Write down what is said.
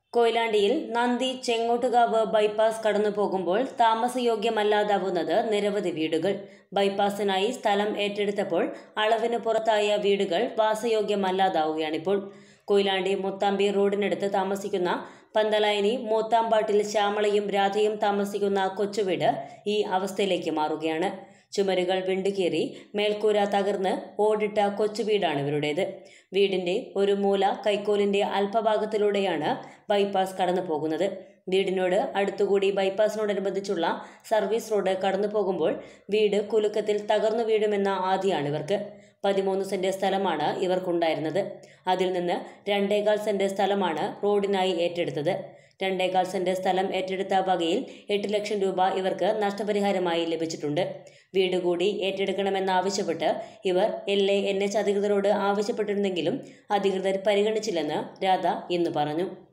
കൊയിലാണ്ടിയിൽ നന്ദി ചെങ്ങോട്ടുകാവ് ബൈപ്പാസ് കടന്നു പോകുമ്പോൾ താമസയോഗ്യമല്ലാതാവുന്നത് നിരവധി വീടുകൾ ബൈപ്പാസിനായി സ്ഥലം ഏറ്റെടുത്തപ്പോൾ അളവിന് പുറത്തായ വീടുകൾ വാസയോഗ്യമല്ലാതാവുകയാണിപ്പോൾ കൊയിലാണ്ടി മുത്താമ്പി റോഡിനടുത്ത് താമസിക്കുന്ന പന്തലായനി മൂത്താമ്പാട്ടിൽ ശ്യാമളയും രാധയും താമസിക്കുന്ന കൊച്ചുവീട് ഈ അവസ്ഥയിലേക്ക് മാറുകയാണ് ചുമരുകൾ വിണ്ടുകീറി മേൽക്കൂര തകർന്ന് ഓടിട്ട കൊച്ചുവീടാണ് ഇവരുടേത് വീടിന്റെ ഒരു മൂല കൈക്കോലിന്റെ അല്പഭാഗത്തിലൂടെയാണ് ബൈപ്പാസ് കടന്നു പോകുന്നത് വീടിനോട് അടുത്തുകൂടി ബൈപ്പാസിനോടനുബന്ധിച്ചുള്ള സർവീസ് റോഡ് കടന്നു പോകുമ്പോൾ വീട് കുലുക്കത്തിൽ തകർന്നു വീഴുമെന്ന ആദിയാണ് ഇവർക്ക് പതിമൂന്ന് സെന്റ് സ്ഥലമാണ് ഇവർക്കുണ്ടായിരുന്നത് അതിൽ നിന്ന് രണ്ടേകാൽ സെന്റ് സ്ഥലമാണ് റോഡിനായി ഏറ്റെടുത്തത് രണ്ടേകാൽ സെന്റ് സ്ഥലം ഏറ്റെടുത്ത വകയിൽ എട്ട് ലക്ഷം രൂപ ഇവർക്ക് നഷ്ടപരിഹാരമായി ലഭിച്ചിട്ടുണ്ട് വീട് കൂടി ഏറ്റെടുക്കണമെന്നാവശ്യപ്പെട്ട് ഇവർ എൽ എ എൻ എച്ച് അധികൃതരോട് ആവശ്യപ്പെട്ടിരുന്നെങ്കിലും അധികൃതർ പരിഗണിച്ചില്ലെന്ന് രാധ ഇന്ന് പറഞ്ഞു